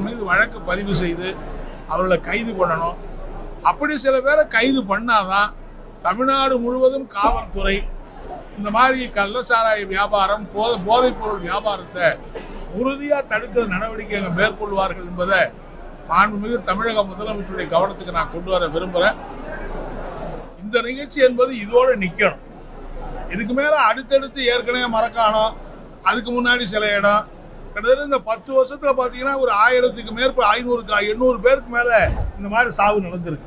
மீது வழக்கு பதிவு செய்து அவர்களை கைது பண்ணணும் அப்படி சில பேரை கைது பண்ணாதான் தமிழ்நாடு முழுவதும் காவல்துறை இந்த மாதிரி கள்ளச்சாராய வியாபாரம் போத போதைப் பொருள் வியாபாரத்தை உறுதியாக தடுக்கிற நடவடிக்கைகளை மேற்கொள்வார்கள் என்பதை மாண்புமிகு தமிழக முதலமைச்சருடைய கவனத்துக்கு நான் கொண்டு வர விரும்புகிறேன் இந்த நிகழ்ச்சி என்பது இதோட நிற்கணும் இதுக்கு மேல அடுத்தடுத்து ஏற்கனவே மரக்காணம் அதுக்கு முன்னாடி சில இடம் கிட்டத்தட்ட இந்த பத்து வருஷத்துல பாத்தீங்கன்னா ஒரு ஆயிரத்துக்கு மேற்ப ஐநூறுக்கு எண்ணூறு பேருக்கு மேல இந்த மாதிரி சாவு நடந்திருக்கு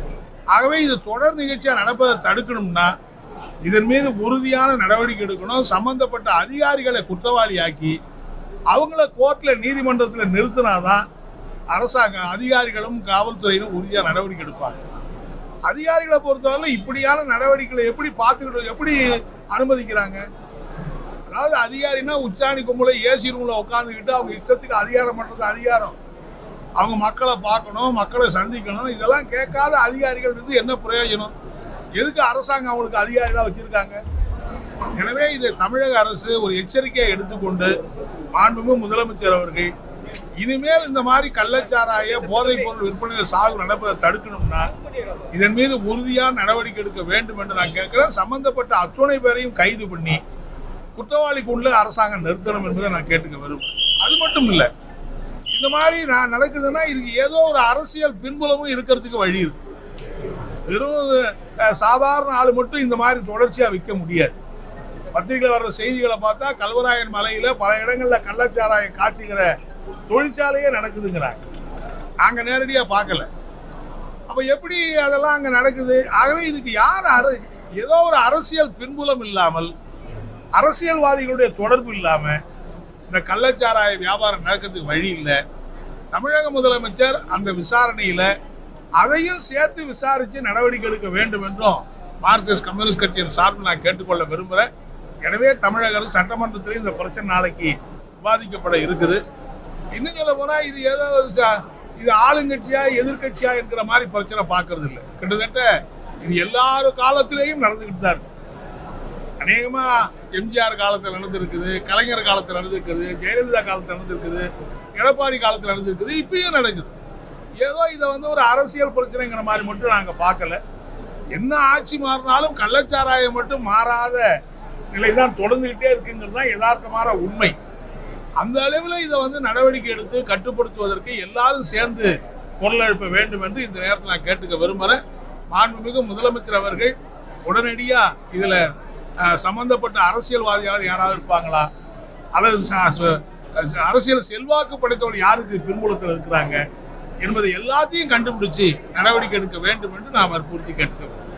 ஆகவே இது தொடர் நிகழ்ச்சியா நடப்பதை தடுக்கணும்னா இதன் மீது உறுதியான நடவடிக்கை எடுக்கணும் சம்பந்தப்பட்ட அதிகாரிகளை குற்றவாளியாக்கி அவங்கள கோர்ட்ல நீதிமன்றத்தில் நிறுத்தினாதான் அரசாங்கம் அதிகாரிகளும் காவல்துறையிலும் உறுதியாக நடவடிக்கை எடுப்பாங்க அதிகாரிகளை பொறுத்தவரை இப்படியான நடவடிக்கைகளை எப்படி பார்த்துக்கிட்டு எப்படி அனுமதிக்கிறாங்க அதாவது அதிகாரினா உச்சாணி கும்பல ஏசி ரூம்ல உட்காந்துக்கிட்டு அவங்க இஷ்டத்துக்கு அதிகாரம் பண்றது அதிகாரம் அவங்க மக்களை பார்க்கணும் மக்களை சந்திக்கணும் இதெல்லாம் கேட்காத அதிகாரிகள் இருந்து என்ன பிரயோஜனம் எதுக்கு அரசாங்கம் அவங்களுக்கு அதிகாரிகளா வச்சிருக்காங்க எனவே இதை தமிழக அரசு ஒரு எச்சரிக்கையை எடுத்துக்கொண்டு மாண்புமிகு முதலமைச்சர் அவர்கள் இனிமேல் இந்த மாதிரி கள்ளச்சாராய போதைப் பொருள் விற்பனையில் சாகு நடப்பதை தடுக்கணும்னா இதன் மீது உறுதியான நடவடிக்கை எடுக்க வேண்டும் என்று நான் கேட்கிறேன் சம்பந்தப்பட்ட அத்துணை பேரையும் கைது பண்ணி குற்றவாளிக்குள்ள அரசாங்கம் நிறுத்தணும் என்பதை நான் கேட்டுக்க விரும்புகிறேன் அது மட்டும் இல்லை இந்த மாதிரி நான் நடக்குதுன்னா இதுக்கு ஏதோ ஒரு அரசியல் பின்புலமும் இருக்கிறதுக்கு வழி இருக்கு வெறும் அஹ், சாதாரண ஆள் மட்டும் இந்த மாதிரி தொடர்ச்சியா விற்க முடியாது பத்திரிகையில் வர்ற செய்திகளை பார்த்தா கல்வராயன் மலையில பல இடங்கள்ல கள்ளச்சாராயம் காய்ச்சுகிற தொழிற்சாலையே நடக்குதுங்கிறாங்க நாங்க நேரடியா பார்க்கல அப்ப எப்படி அதெல்லாம் அங்க நடக்குது ஆகவே இதுக்கு யார் அர- ஏதோ ஒரு அரசியல் பின்புலம் இல்லாமல் அரசியல்வாதிகளுடைய தொடர்பு இல்லாம இந்த கள்ளச்சாராய வியாபாரம் நடக்கிறதுக்கு வழி இல்லை தமிழக முதலமைச்சர் அந்த விசாரணையில அதையும் சேர்த்து விசாரித்து நடவடிக்கை எடுக்க வேண்டும் என்றும் மார்க்சிஸ்ட் கம்யூனிஸ்ட் கட்சியின் சார்பில் நான் கேட்டுக்கொள்ள விரும்புகிறேன் எனவே தமிழக அரசு சட்டமன்றத்திலே இந்த பிரச்சனை நாளைக்கு விவாதிக்கப்பட இருக்குது இன்னும் சொல்ல போனா இது ஏதோ ஒரு ச- இது ஆளுங்கட்சியா எதிர்க்கட்சியா என்கிற மாதிரி பிரச்சனை பார்க்கறது இல்லை கிட்டத்தட்ட இது எல்லாரு காலத்திலேயும் நடந்துகிட்டு தான் இருக்கு அநேகமா எம்ஜிஆர் காலத்தில் நடந்திருக்குது கலைஞர் காலத்தில் நடந்திருக்குது ஜெயலலிதா காலத்தில் நடந்திருக்குது எடப்பாடி காலத்தில் நடந்திருக்குது இப்பயும் நடக்குது ஏதோ இதை வந்து ஒரு அரசியல் பிரச்சனைங்கிற மாதிரி மட்டும் நாங்கள் பார்க்கல என்ன ஆட்சி மாறினாலும் கள்ளச்சாராயம் மட்டும் மாறாத நிலை தான் தொடர்ந்துகிட்டே இருக்குங்கிறது தான் யதார்த்தமான உண்மை அந்த அளவில் இதை வந்து நடவடிக்கை எடுத்து கட்டுப்படுத்துவதற்கு எல்லாரும் சேர்ந்து குரல் எழுப்ப வேண்டும் என்று இந்த நேரத்தில் நான் கேட்டுக்க விரும்புகிறேன் மாண்புமிகு முதலமைச்சர் அவர்கள் உடனடியாக இதில் சம்பந்தப்பட்ட அரசியல்வாதியாக யாராவது இருப்பாங்களா அல்லது ச- ச- அரசியல் செல்வாக்கு படைத்தவர்கள் யாருக்கு பின்புலத்தில் இருக்கிறாங்க என்பதை எல்லாத்தையும் கண்டுபிடிச்சு நடவடிக்கை எடுக்க வேண்டும் என்று நாம் வற்புறுத்தி கேட்டுக்க விரும்புகிறோம்